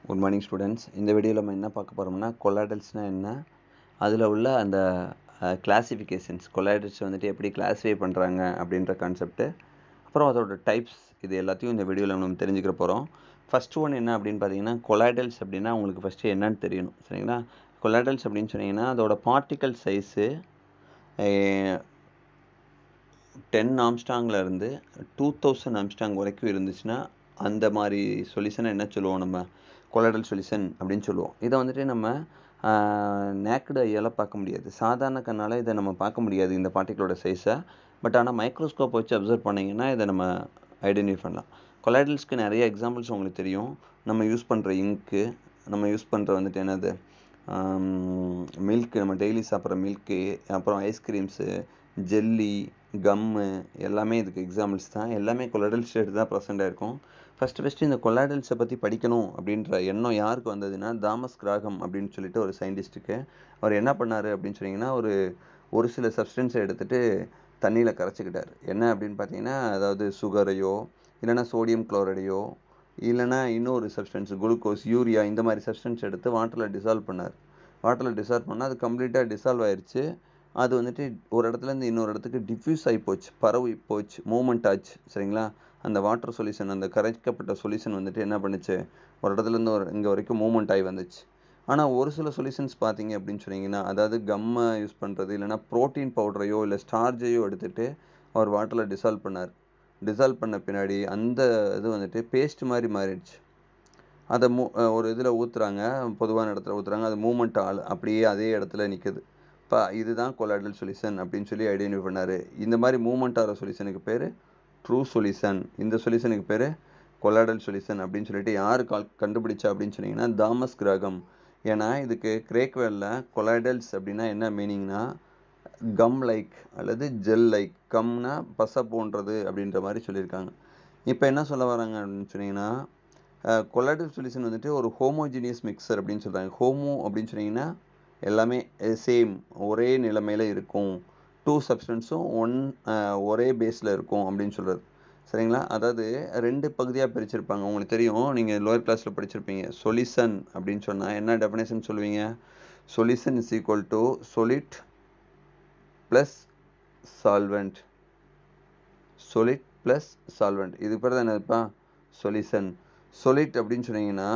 good morning students இந்த வீடியோவில் நம்ம என்ன பார்க்க போகிறோம்னா கொலாய்டல்ஸ்னால் என்ன அதில் உள்ள அந்த கிளாசிஃபிகேஷன்ஸ் கொலாய்டல்ஸ் வந்துட்டு எப்படி கிளாஸிஃபை பண்ணுறாங்க அப்படின்ற கான்செப்ட்டு அப்புறம் அதோட டைப்ஸ் இது எல்லாத்தையும் இந்த வீடியோவில் நம்ம தெரிஞ்சுக்கிற போகிறோம் ஃபஸ்ட்டு ஒன் என்ன அப்படின்னு பார்த்தீங்கன்னா கொலாய்டல்ஸ் அப்படின்னா உங்களுக்கு ஃபஸ்ட்டு என்னன்னு தெரியணும் சரிங்களா கொலாய்டல்ஸ் அப்படின்னு சொன்னீங்கன்னா அதோட பார்ட்டிக்கல் சைஸு டென் ஆம்ஸ்டாங்கில் இருந்து டூ தௌசண்ட் ஆம்ஸ்டாங் வரைக்கும் இருந்துச்சுன்னா அந்த மாதிரி சொல்யூஷனை என்ன சொல்லுவோம் நம்ம கொலாய்டல் சொல்யூஷன் அப்படின்னு சொல்லுவோம் இதை வந்துட்டு நம்ம நேக்கடு ஐயால் பார்க்க முடியாது சாதாரண கண்ணால் இதை நம்ம பார்க்க முடியாது இந்த பார்ட்டிகளோட சைஸை பட் ஆனால் மைக்ரோஸ்கோப் வச்சு அப்சர்வ் பண்ணிங்கன்னா இதை நம்ம ஐடென்டிஃபை பண்ணலாம் கொலாய்டல்ஸ்க்கு நிறைய எக்ஸாம்பிள்ஸ் உங்களுக்கு தெரியும் நம்ம யூஸ் பண்ணுற இங்க்கு நம்ம யூஸ் பண்ணுற வந்துட்டு என்னது மில்க்கு நம்ம டெய்லி சாப்பிட்ற மில்க்கு அப்புறம் ஐஸ்கிரீம்ஸு ஜெல்லி கம்மு எல்லாமே இதுக்கு எக்ஸாம்பிள்ஸ் தான் எல்லாமே கொலாய்டல் ஸ்டேட் தான் ப்ரெசென்ட் ஆயிருக்கும் ஃபஸ்ட்டு ஃபஸ்ட்டு இந்த கொலாய்டல்ஸை பற்றி படிக்கணும் அப்படின்ற எண்ணம் யாருக்கு வந்ததுன்னா தாமஸ் கிராகம் அப்படின்னு சொல்லிட்டு ஒரு சயின்டிஸ்ட்டுக்கு அவர் என்ன பண்ணார் அப்படின்னு சொன்னீங்கன்னா ஒரு ஒரு சில சப்ஸ்டன்ஸை எடுத்துகிட்டு தண்ணியில் கரைச்சிக்கிட்டார் என்ன அப்படின்னு பார்த்தீங்கன்னா அதாவது சுகரையோ இல்லைனா சோடியம் குளோரைடையோ இல்லைனா இன்னொரு சப்ஸ்டன்ஸ் குளுக்கோஸ் யூரியா இந்த மாதிரி சப்ஸ்டன்ஸ் எடுத்து வாட்டரில் டிசால்வ் பண்ணார் வாட்டரில் டிசால்வ் பண்ணால் அது கம்ப்ளீட்டாக டிசால்வ் ஆயிடுச்சு அது வந்துட்டு ஒரு இடத்துலேருந்து இன்னொரு இடத்துக்கு டிஃப்யூஸ் ஆகி போச்சு பரவி போச்சு மூமெண்ட் ஆச்சு சரிங்களா அந்த வாட்டர் சொல்யூஷன் அந்த கரைக்கப்பட்ட சொல்யூஷன் வந்துட்டு என்ன பண்ணுச்சு ஒரு இடத்துலேருந்து ஒரு இங்கே வரைக்கும் மூமெண்ட் ஆகி வந்துச்சு ஆனால் ஒரு சில சொல்யூஷன்ஸ் பார்த்தீங்க அப்படின்னு சொன்னீங்கன்னா அதாவது கம்மை யூஸ் பண்ணுறது இல்லைனா ப்ரோட்டீன் பவுடரையோ இல்லை ஸ்டார்ஜையோ எடுத்துகிட்டு அவர் வாட்டரில் டிசால்வ் பண்ணார் டிசால்வ் பண்ண பின்னாடி அந்த இது வந்துட்டு பேஸ்ட் மாதிரி மாறிடுச்சு அதை மூ ஒரு இதில் ஊற்றுறாங்க பொதுவான இடத்துல ஊற்றுறாங்க அது மூமெண்ட் ஆள் அப்படியே அதே இடத்துல நிற்குது இப்போ இதுதான் கொலாய்டல் சொல்யூஷன் அப்படின்னு சொல்லி ஐடென்டிஃபை பண்ணார் இந்த மாதிரி மூமெண்ட் ஆகிற சொல்யூஷனுக்கு பேர் ட்ரூ சொல்யூஷன் இந்த சொல்யூஷனுக்கு பேர் கொலாய்டல் சொல்யூஷன் அப்படின்னு சொல்லிட்டு யார் கால் கண்டுபிடிச்சா அப்படின்னு சொன்னீங்கன்னா தாமஸ் கிரகம் ஏன்னா இதுக்கு கிரேக்வேலில் கொலாய்டல்ஸ் அப்படின்னா என்ன மீனிங்னா கம் லைக் அல்லது ஜெல் லைக் கம்னா பச போன்றது அப்படின்ற மாதிரி சொல்லியிருக்காங்க இப்போ என்ன சொல்ல வராங்க அப்படின்னு சொன்னீங்கன்னா கொலாய்டல் சொல்யூஷன் வந்துட்டு ஒரு ஹோமோஜினியஸ் மிக்சர் அப்படின்னு சொல்கிறாங்க ஹோமோ அப்படின்னு சொன்னீங்கன்னா எல்லாமே சேம் ஒரே நிலைமையில் இருக்கும் டூ சப்ஸ்டன்ஸும் ஒன் ஒரே பேஸில் இருக்கும் அப்படின்னு சொல்கிறது சரிங்களா அதாவது ரெண்டு பகுதியாக பிரிச்சிருப்பாங்க உங்களுக்கு தெரியும் நீங்கள் லோயர் கிளாஸில் படிச்சிருப்பீங்க சொல்யூஷன் அப்படின்னு சொன்னால் என்ன டெஃபினேஷன் சொல்லுவீங்க solution is equal to solid plus solvent solid plus solvent இது பேர் தான் என்னதுப்பா சொல்யூஷன் சொலிட் அப்படின்னு சொன்னீங்கன்னா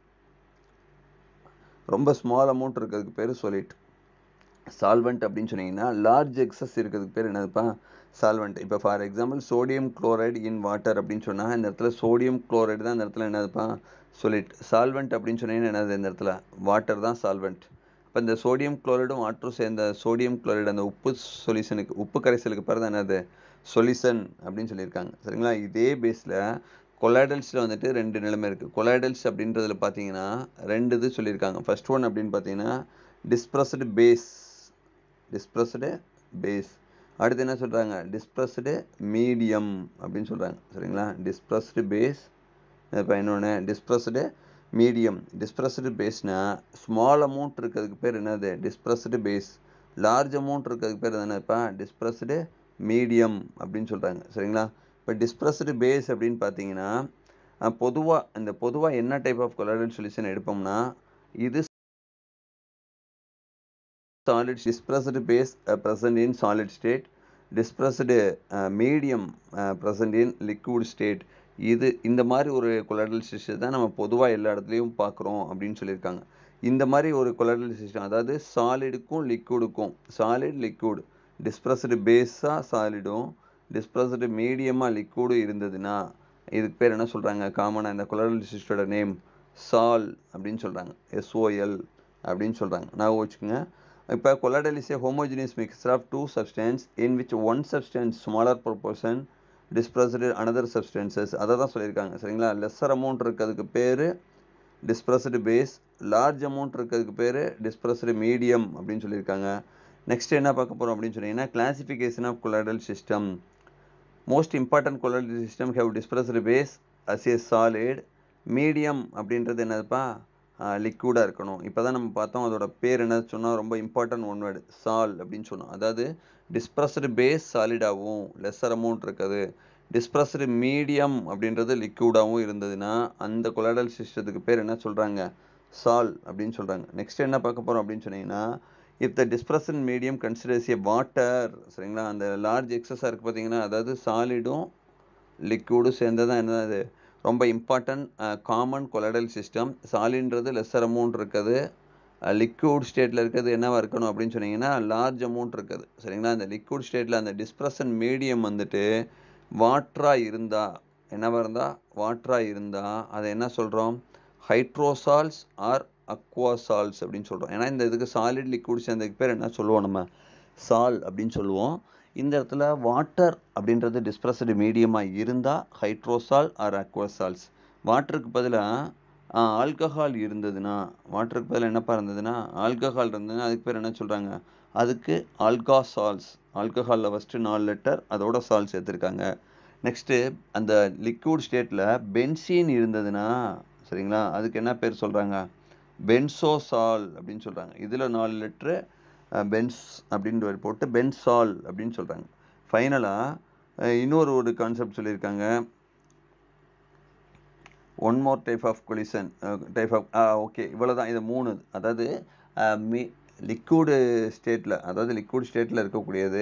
ரொம்ப ஸ்மால் அமௌண்ட் இருக்கிறதுக்கு பேர் சொலிட் சால்வெண்ட் அப்படின்னு சொன்னீங்கன்னா லார்ஜ் எக்ஸஸ் இருக்கிறதுக்கு பேர் என்னதுப்பா சால்வெண்ட் இப்போ for example sodium chloride in water அப்படின்னு சொன்னால் இந்த இடத்துல சோடியம் குளோரைடு தான் இந்த இடத்துல என்னதுப்பா சொலிட் சால்வெண்ட் அப்படின்னு சொன்னீங்கன்னா என்னது இந்த இடத்துல வாட்டர் தான் சால்வெண்ட் இப்போ இந்த சோடியம் குளோரைடும் வாட்டரும் சேர்ந்த சோடியம் குளோரைடு அந்த உப்பு சொல்யூஷனுக்கு உப்பு கரைசலுக்கு பிறகு என்னது சொல்யூஷன் அப்படின்னு சொல்லியிருக்காங்க சரிங்களா இதே பேஸில் கொலாய்டல்ஸில் வந்துட்டு ரெண்டு நிலைமை இருக்குது கொலாய்டல்ஸ் அப்படின்றதுல பார்த்தீங்கன்னா ரெண்டு இது சொல்லியிருக்காங்க ஃபர்ஸ்ட் ஒன் அப்படின்னு பார்த்தீங்கன்னா டிஸ்ப்ரஸ்டு பேஸ் டிஸ்ப்ரஸ்டு பேஸ் அடுத்து என்ன சொல்கிறாங்க டிஸ்ப்ரஸ்டு மீடியம் அப்படின்னு சொல்கிறாங்க சரிங்களா டிஸ்ப்ரஸ்டு பேஸ் இப்போ இன்னொன்று டிஸ்ப்ரஸ்டு மீடியம் டிஸ்ப்ரஸ்டு பேஸ்னால் ஸ்மால் அமௌண்ட் இருக்கிறதுக்கு பேர் என்னது டிஸ்ப்ரஸ்டு பேஸ் லார்ஜ் அமௌண்ட் இருக்கிறதுக்கு பேர் என்னப்பா டிஸ்ப்ரஸ்டு மீடியம் அப்படின்னு சொல்கிறாங்க சரிங்களா இப்போ டிஸ்ப்ரஸ்டு பேஸ் அப்படின்னு பார்த்தீங்கன்னா பொதுவாக இந்த பொதுவாக என்ன டைப் ஆஃப் கொலாய்டல் சொல்யூஷன் எடுப்போம்னா இது solid dispersed base uh, present in solid state dispersed uh, medium uh, present in liquid state இது இந்த மாதிரி ஒரு கொலாய்டல் சிஸ்டம் தான் நம்ம பொதுவாக எல்லா இடத்துலையும் பார்க்குறோம் அப்படின்னு சொல்லியிருக்காங்க இந்த மாதிரி ஒரு கொலாய்டல் சிஸ்டம் அதாவது சாலிடுக்கும் லிக்விடுக்கும் சாலிட் லிக்விட் டிஸ்ப்ரஸ்டு பேஸாக சாலிடும் டிஸ்ப்ரஸ்டு மீடியமாக லிக்விடும் இருந்ததுன்னா இதுக்கு பேர் என்ன சொல்கிறாங்க காமனாக இந்த கொலாய்டல் சிஸ்டோட நேம் சால் அப்படின்னு சொல்கிறாங்க எஸ்ஓஎல் அப்படின்னு சொல்கிறாங்க நான் வச்சுக்கோங்க இப்போ colloidal is a homogeneous mixture of two substance in which one substance smaller proportion dispersed another substances அதை தான் சொல்லியிருக்காங்க சரிங்களா லெஸ்ஸர் அமௌண்ட் இருக்கிறதுக்கு பேர் டிஸ்ப்ரஸ்டு பேஸ் லார்ஜ் அமௌண்ட் இருக்கிறதுக்கு பேர் டிஸ்ப்ரஸ்டு மீடியம் அப்படின்னு சொல்லியிருக்காங்க நெக்ஸ்ட் என்ன பார்க்க போகிறோம் அப்படின்னு சொன்னீங்கன்னா classification of colloidal system most important colloidal system have dispersed phase as a solid medium அப்படின்றது என்னதுப்பா லிக்விடாக இருக்கணும் இப்போ தான் நம்ம பார்த்தோம் அதோட பேர் என்ன சொன்னால் ரொம்ப இம்பார்ட்டன்ட் ஒன் வேர்டு சால் அப்படின்னு சொன்னோம் அதாவது டிஸ்ப்ரஸ்டு பேஸ் சாலிடாகவும் லெஸ்ஸர் அமௌண்ட் இருக்குது டிஸ்ப்ரஸ்டு மீடியம் அப்படின்றது லிக்யூடாகவும் இருந்ததுன்னா அந்த கொலாய்டல் சிஸ்டத்துக்கு பேர் என்ன சொல்கிறாங்க சால் அப்படின்னு சொல்கிறாங்க நெக்ஸ்ட் என்ன பார்க்க போகிறோம் அப்படின்னு சொன்னீங்கன்னா if the dispersion medium considers a water சரிங்களா அந்த லார்ஜ் எக்ஸஸாக இருக்குது பார்த்தீங்கன்னா அதாவது சாலிடும் லிக்யூடும் சேர்ந்து தான் என்ன அது ரொம்ப இம்பார்ட்டன்ட் காமன் கொலடல் சிஸ்டம் சாலின்றது லெஸ்ஸர் அமௌண்ட் இருக்குது லிக்யூட் ஸ்டேட்டில் இருக்கிறது என்னவா இருக்கணும் அப்படின்னு சொன்னீங்கன்னா லார்ஜ் அமௌண்ட் இருக்குது சரிங்களா அந்த லிக்யூட் ஸ்டேட்டில் அந்த டிஸ்ப்ரஷன் மீடியம் வந்துட்டு வாட்டராக இருந்தால் என்னவா இருந்தால் வாட்டராக இருந்தால் அதை என்ன சொல்கிறோம் ஹைட்ரோசால்ஸ் ஆர் அக்வாசால்ஸ் அப்படின்னு சொல்கிறோம் ஏன்னா இந்த இதுக்கு சாலிட் லிக்விட் சேர்ந்ததுக்கு பேர் என்ன சொல்லுவோம் நம்ம சால் அப்படின்னு சொல்லுவோம் இந்த இடத்துல வாட்டர் அப்படின்றது டிஸ்ப்ரஸ்டு மீடியமாக இருந்தால் ஹைட்ரோசால் ஆர் அக்வாசால்ஸ் வாட்டருக்கு பதிலாக ஆல்கஹால் இருந்ததுன்னா வாட்டருக்கு பதிலாக என்னப்பா இருந்ததுன்னா ஆல்கஹால் இருந்ததுன்னா அதுக்கு பேர் என்ன சொல்கிறாங்க அதுக்கு ஆல்காசால்ஸ் ஆல்கஹாலில் ஃபஸ்ட்டு நாலு லெட்டர் அதோட சால் சேர்த்துருக்காங்க நெக்ஸ்ட்டு அந்த லிக்விட் ஸ்டேட்டில் பென்சீன் இருந்ததுன்னா சரிங்களா அதுக்கு என்ன பேர் சொல்கிறாங்க பென்சோசால் அப்படின்னு சொல்கிறாங்க இதில் நாலு லெட்ரு பென்ஸ் அப்படின்னு போட்டு பென்சால் அப்படின்னு சொல்கிறாங்க ஃபைனலாக இன்னொரு ஒரு கான்செப்ட் சொல்லியிருக்காங்க one more type of collision type of okay இவ்வளோ தான் இது மூணு அதாவது மீ லிக்விடு ஸ்டேட்டில் அதாவது லிக்விட் ஸ்டேட்டில் இருக்கக்கூடியது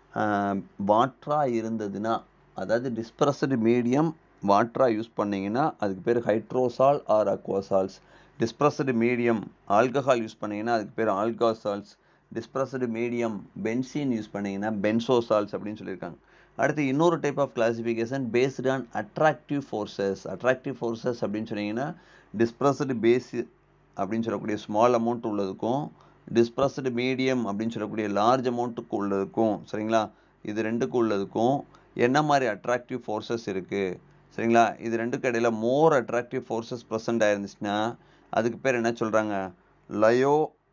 வாட்டராக இருந்ததுன்னா அதாவது டிஸ்ப்ரஸ்டு மீடியம் வாட்டராக யூஸ் பண்ணிங்கன்னா அதுக்கு பேர் hydrosol or aquasols dispersed medium alcohol use பண்ணிங்கன்னா அதுக்கு பேர் alcosols dispersed medium benzene use பண்ணிங்கன்னா பென்சோசால்ஸ் அப்படின்னு சொல்லியிருக்காங்க அடுத்து இன்னொரு type of classification based on attractive forces attractive forces அப்படின்னு சொன்னீங்கன்னா டிஸ்ப்ரஸ்டு பேஸ் அப்படின்னு சொல்லக்கூடிய ஸ்மால் அமௌண்ட் உள்ளதுக்கும் டிஸ்ப்ரஸ்டு மீடியம் அப்படின்னு சொல்லக்கூடிய லார்ஜ் அமௌண்ட்டுக்கு உள்ளதுக்கும் சரிங்களா இது ரெண்டுக்கு உள்ளதுக்கும் என்ன மாதிரி அட்ராக்டிவ் ஃபோர்ஸஸ் இருக்குது சரிங்களா இது ரெண்டுக்கு இடையில மோர் அட்ராக்டிவ் ஃபோர்ஸஸ் ப்ரெசென்ட் ஆயிருந்துச்சுன்னா அதுக்கு பேர் என்ன சொல்கிறாங்க லயோ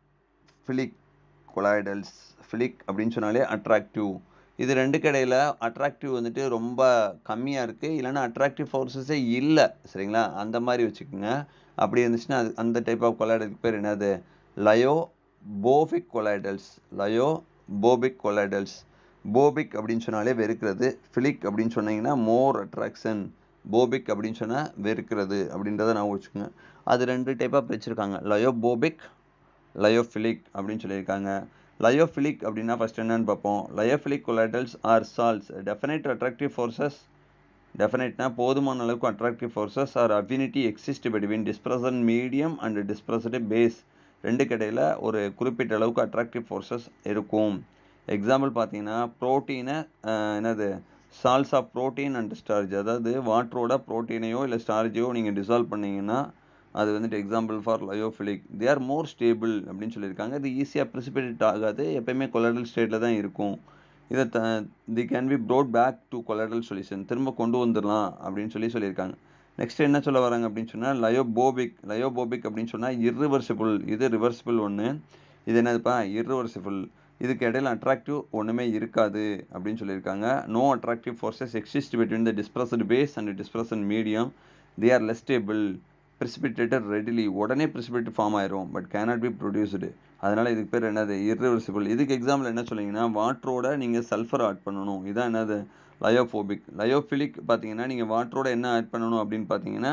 ஃபிலிக் கொலாய்டல்ஸ் ஃபிலிக் அப்படின்னு சொன்னாலே அட்ராக்டிவ் இது ரெண்டுக்கு இடையில அட்ராக்டிவ் வந்துட்டு ரொம்ப கம்மியாக இருக்குது இல்லைன்னா அட்ராக்டிவ் ஃபோர்ஸஸே இல்லை சரிங்களா அந்த மாதிரி வச்சுக்கோங்க அப்படி இருந்துச்சுன்னா அது அந்த டைப் ஆஃப் கொலாய்டலுக்கு பேர் என்னது லயோ போபிக் கொலாய்டல்ஸ் லயோ போபிக் கொலாய்டல்ஸ் போபிக் அப்படின்னு சொன்னாலே வெறுக்கிறது ஃபிலிக் அப்படின்னு சொன்னீங்கன்னா மோர் அட்ராக்ஷன் போபிக் அப்படின்னு சொன்னால் வெறுக்கிறது அப்படின்றத நான் வச்சுக்கோங்க அது ரெண்டு டைப்பாக பிரிச்சிருக்காங்க லயோபோபிக் லயோஃபிலிக் அப்படின்னு சொல்லியிருக்காங்க லயோஃபிலிக் அப்படின்னா ஃபஸ்ட் என்னன்னு பார்ப்போம் lyophilic colloidals or sols definite attractive forces டெஃபினைட்னா போதுமான அளவுக்கு attractive forces or affinity exist between dispersion medium and dispersed phase ரெண்டு கடையில் ஒரு குறிப்பிட்ட அளவுக்கு அட்ராக்டிவ் ஃபோர்ஸஸ் இருக்கும் எக்ஸாம்பிள் பார்த்தீங்கன்னா ப்ரோட்டீனை என்னது sols of protein and starch அதாவது வாட்டரோட ப்ரோட்டீனையோ இல்லை ஸ்டார்ஜையோ நீங்கள் டிசால்வ் பண்ணீங்கன்னா அது வந்துட்டு example for lyophilic they are more stable அப்படின்னு சொல்லியிருக்காங்க இது ஈஸியாக ப்ரிசிபிடேட் ஆகாது எப்பயுமே கொலடல் ஸ்டேட்டில் தான் இருக்கும் இதை the the can be brought back to colloidal solution திரும்ப கொண்டு வந்துடலாம் அப்படின்னு சொல்லி சொல்லியிருக்காங்க நெக்ஸ்ட் என்ன சொல்ல வராங்க அப்படின்னு சொன்னால் லயோபோபிக் லயோபோபிக் அப்படின்னு சொன்னால் இர்ரிவர்சிபிள் இது ரிவர்சிபிள் ஒன்று இது என்னதுப்பா இர்ரிவர்சிபிள் இதுக்கு இடையில அட்ராக்டிவ் ஒன்றுமே இருக்காது அப்படின்னு சொல்லியிருக்காங்க no attractive forces exist between the dispersed phase and dispersion medium they are less stable precipitated readily உடனே ப்ரிசிபிட்டேட் ஃபார்ம் ஆயிரும் பட் கேனாட் பி ப்ரொடியூஸ்டு அதனால் இதுக்கு பேர் என்னது இர்ரிவர்சிபிள் இதுக்கு எக்ஸாம்பிள் என்ன சொல்லிங்கன்னா வாட்டரோட நீங்கள் சல்ஃபர் ஆட் பண்ணணும் இதான் என்னது லயோஃபோபிக் லயோஃபிலிக் பார்த்தீங்கன்னா நீங்கள் வாட்டரோட என்ன ஆட் பண்ணணும் அப்படின்னு பார்த்தீங்கன்னா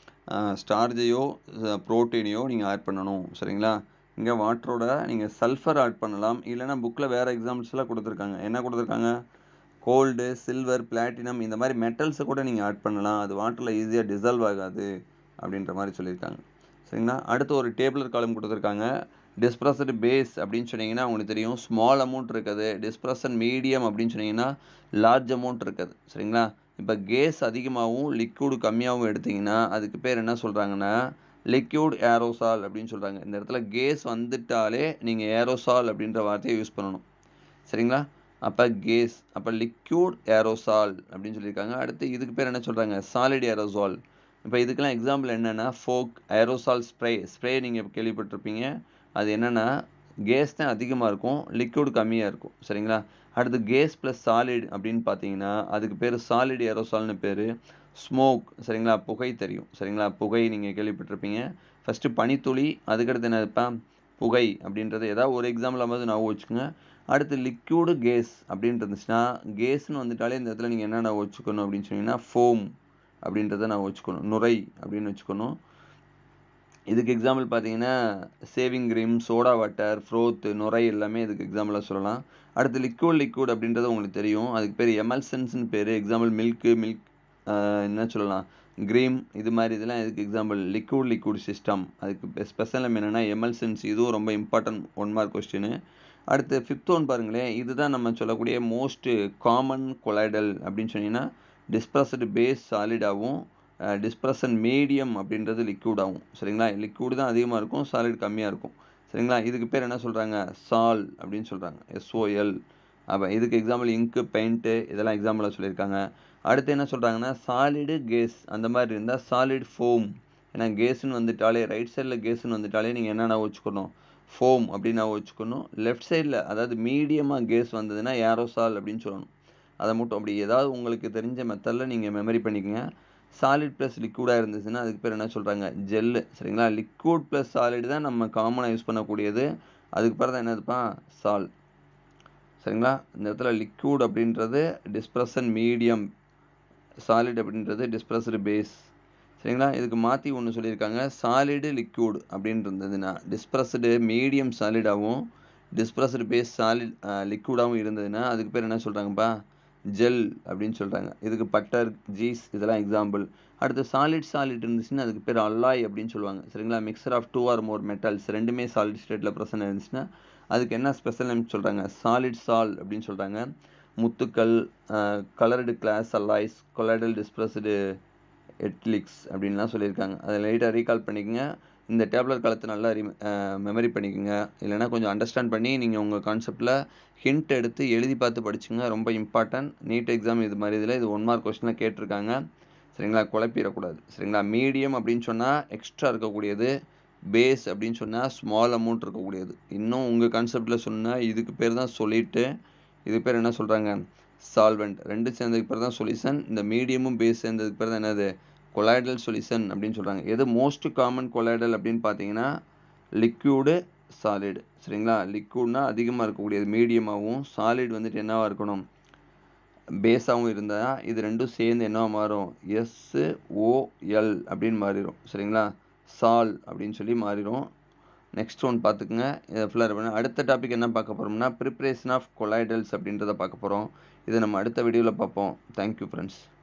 ஸ்டார்ஜையோ ப்ரோட்டீனையோ நீங்கள் ஆட் பண்ணணும் சரிங்களா இங்கே வாட்டரோட நீங்கள் சல்ஃபர் ஆட் பண்ணலாம் இல்லைன்னா புக்கில் வேறு எக்ஸாம்பிள்ஸ்லாம் கொடுத்துருக்காங்க என்ன கொடுத்துருக்காங்க கோல்டு சில்வர் பிளாட்டினம் இந்த மாதிரி மெட்டல்ஸை கூட நீங்கள் ஆட் பண்ணலாம் அது வாட்டரில் ஈஸியாக டிசால்வ் ஆகாது அப்படின்ற மாதிரி சொல்லியிருக்காங்க சரிங்களா அடுத்து ஒரு டேபிளர் காலம் கொடுத்துருக்காங்க டிஸ்ப்ரஸ்டு பேஸ் அப்படின்னு சொன்னீங்கன்னா உங்களுக்கு தெரியும் ஸ்மால் அமௌண்ட் இருக்குது டிஸ்ப்ரஷன் மீடியம் அப்படின்னு சொன்னீங்கன்னா லார்ஜ் அமௌண்ட் இருக்குது சரிங்களா இப்போ கேஸ் அதிகமாகவும் லிக்விடு கம்மியாகவும் எடுத்தீங்கன்னா அதுக்கு பேர் என்ன சொல்கிறாங்கன்னா லிக்யூட் ஏரோசால் அப்படின்னு சொல்கிறாங்க இந்த இடத்துல கேஸ் வந்துட்டாலே நீங்கள் ஏரோசால் அப்படின்ற வார்த்தையை யூஸ் பண்ணணும் சரிங்களா அப்போ கேஸ் அப்போ லிக்யூட் ஏரோசால் அப்படின்னு சொல்லியிருக்காங்க அடுத்து இதுக்கு பேர் என்ன சொல்கிறாங்க சாலிட் ஏரோசால் இப்போ இதுக்கெல்லாம் எக்ஸாம்பிள் என்னென்னா ஃபோக் ஏரோசால் ஸ்ப்ரே ஸ்ப்ரே நீங்கள் கேள்விப்பட்டிருப்பீங்க அது என்னென்னா கேஸ் தான் அதிகமாக இருக்கும் லிக்விட் கம்மியாக இருக்கும் சரிங்களா அடுத்து கேஸ் ப்ளஸ் சாலிட் அப்படின்னு பார்த்தீங்கன்னா அதுக்கு பேர் சாலிட் ஏரோசால்னு பேர் ஸ்மோக் சரிங்களா புகை தெரியும் சரிங்களா புகை நீங்கள் கேள்விப்பட்டிருப்பீங்க ஃபஸ்ட்டு பனித்துளி அதுக்கடுத்து என்னதுப்பா புகை அப்படின்றது ஏதாவது ஒரு எக்ஸாம்பிளாவது ஞாபகம் வச்சுக்கோங்க அடுத்து லிக்யூடு கேஸ் அப்படின்ட்டு இருந்துச்சுன்னா கேஸ்னு வந்துட்டாலே இந்த இடத்துல நீங்கள் என்ன ஞாபகம் வச்சுக்கணும் அப்படின்னு சொன்னீங்கன்னா ஃபோம் அப்படின்றத நான் வச்சுக்கணும் நுரை அப்படின்னு வச்சுக்கணும் இதுக்கு எக்ஸாம்பிள் பார்த்தீங்கன்னா shaving cream soda water froth நுரை எல்லாமே இதுக்கு எக்ஸாம்பிளாக சொல்லலாம் அடுத்து லிக்யூட் லிக்யூட் அப்படின்றது உங்களுக்கு தெரியும் அதுக்கு பேர் எமல்சன்ஸ்னு பேர் எக்ஸாம்பிள் மில்க்கு மில்க் என்ன சொல்லலாம் கிரீம் இது மாதிரி இதெல்லாம் இதுக்கு எக்ஸாம்பிள் லிக்யூட் லிக்யூட் சிஸ்டம் அதுக்கு ஸ்பெஷல் என்னென்னா எமல்சன்ஸ் இதுவும் ரொம்ப இம்பார்ட்டன்ட் ஒன் மார்க் கொஸ்டின் அடுத்து ஃபிஃப்த் ஒன் பாருங்களேன் இதுதான் நம்ம சொல்லக்கூடிய மோஸ்ட் காமன் கொலைடல் அப்படின்னு சொன்னீங்கன்னா டிஸ்ப்ரஸ்டு பேஸ் சாலிடாகவும் டிஸ்ப்ரஷன் மீடியம் அப்படின்றது லிக்யூட் ஆகும் சரிங்களா லிக்யூடு தான் அதிகமாக இருக்கும் சாலிட் கம்மியாக இருக்கும் சரிங்களா இதுக்கு பேர் என்ன சொல்கிறாங்க சால் அப்படின்னு சொல்கிறாங்க எஸ்ஓஎல் அப்போ இதுக்கு எக்ஸாம்பிள் இங்கு பெயிண்ட்டு இதெல்லாம் எக்ஸாம்பிளாக சொல்லியிருக்காங்க அடுத்து என்ன சொல்கிறாங்கன்னா சாலிடு கேஸ் அந்த மாதிரி இருந்தால் சாலிட் ஃபோம் ஏன்னா கேஸ்ன்னு வந்துட்டாலே ரைட் சைடில் கேஸ்ன்னு வந்துட்டாலே நீங்கள் என்னென்ன வச்சுக்கணும் ஃபோம் அப்படின்னு வச்சுக்கணும் லெஃப்ட் சைடில் அதாவது மீடியமாக கேஸ் வந்ததுன்னா ஏரோசால் அப்படின்னு சொல்லணும் அதை மட்டும் அப்படி ஏதாவது உங்களுக்கு தெரிஞ்ச மெத்தடில் நீங்கள் மெமரி பண்ணிக்கோங்க சாலிட் ப்ளஸ் லிக்விடாக இருந்துச்சுன்னா அதுக்கு பேர் என்ன சொல்கிறாங்க ஜெல்லு சரிங்களா லிக்விட் ப்ளஸ் சாலிட் தான் நம்ம காமனாக யூஸ் பண்ணக்கூடியது அதுக்கு பிறகு தான் என்னதுப்பா சால் சரிங்களா இந்த இடத்துல லிக்விட் அப்படின்றது டிஸ்ப்ரஷன் மீடியம் சாலிட் அப்படின்றது டிஸ்ப்ரஸ்டு பேஸ் சரிங்களா இதுக்கு மாற்றி ஒன்று சொல்லியிருக்காங்க சாலிடு லிக்யூட் அப்படின்னு இருந்ததுன்னா டிஸ்ப்ரஸ்டு மீடியம் சாலிடாகவும் டிஸ்ப்ரஸ்டு பேஸ் சாலிட் லிக்யூடாகவும் இருந்ததுன்னா அதுக்கு பேர் என்ன சொல்கிறாங்கப்பா ஜெல் அப்படின்னு சொல்கிறாங்க இதுக்கு பட்டர் ஜீஸ் இதெல்லாம் எக்ஸாம்பிள் அடுத்து சாலிட் சாலிட் இருந்துச்சுன்னா அதுக்கு பேர் அல்லாய் அப்படின்னு சொல்லுவாங்க சரிங்களா mixture of two or more metals ரெண்டுமே சாலிட் ஸ்டேட்டில் ப்ரெசன்ட் இருந்துச்சுன்னா அதுக்கு என்ன ஸ்பெஷல் நேம் சொல்கிறாங்க சாலிட் சால் அப்படின்னு சொல்கிறாங்க முத்துக்கள் coloured glass alloys colloidal dispersed எட்லிக்ஸ் அப்படின்லாம் சொல்லியிருக்காங்க அதை லைட்டாக ரீகால் பண்ணிக்கோங்க இந்த டேப்லெட் காலத்தை நல்லா ரி மெமரி பண்ணிக்கோங்க இல்லைனா கொஞ்சம் அண்டர்ஸ்டாண்ட் பண்ணி நீங்கள் உங்கள் கான்செப்டில் ஹிண்ட் எடுத்து எழுதி பார்த்து படிச்சுங்க ரொம்ப இம்பார்ட்டன்ட் நீட் எக்ஸாம் இது மாதிரி இதில் இது ஒன் மார்க் கொஸ்டினில் கேட்டிருக்காங்க சரிங்களா குழப்பிடக்கூடாது சரிங்களா மீடியம் அப்படின்னு சொன்னால் எக்ஸ்ட்ரா இருக்கக்கூடியது பேஸ் அப்படின்னு சொன்னால் ஸ்மால் அமௌண்ட் இருக்கக்கூடியது இன்னும் உங்கள் கான்செப்டில் சொன்னால் இதுக்கு பேர் தான் சொல்லிட்டு இது பேர் என்ன சொல்கிறாங்க சால்வெண்ட் ரெண்டு சேர்ந்ததுக்கு பேர் தான் சொல்யூஷன் இந்த மீடியமும் பேஸ் சேர்ந்ததுக்கு பேர் தான் என்னது கொலாய்டல் சொல்யூஷன் அப்படின்னு சொல்கிறாங்க எது மோஸ்ட் காமன் கொலாய்டல் அப்படின்னு பார்த்தீங்கன்னா லிக்யூடு சாலிடு சரிங்களா லிக்யூட்னா அதிகமாக இருக்கக்கூடியது மீடியமாகவும் சாலிட் வந்துட்டு என்னவாக இருக்கணும் பேஸாகவும் இருந்தால் இது ரெண்டும் சேர்ந்து என்னவா மாறும் எஸ்ஸு ஓஎல் அப்படின்னு மாறிடும் சரிங்களா சால் அப்படின்னு சொல்லி மாறிடும் நெக்ஸ்ட் ஒன் பார்த்துக்குங்க இதை ஃபுல்லாக பண்ண அடுத்த டாபிக் என்ன பார்க்க போகிறோம்னா ப்ரிப்ரேஷன் ஆஃப் கொலாய்டல்ஸ் அப்படின்றத பார்க்க போகிறோம் இதை நம்ம அடுத்த வீடியோவில் பார்ப்போம் தேங்க்யூ ஃப்ரெண்ட்ஸ்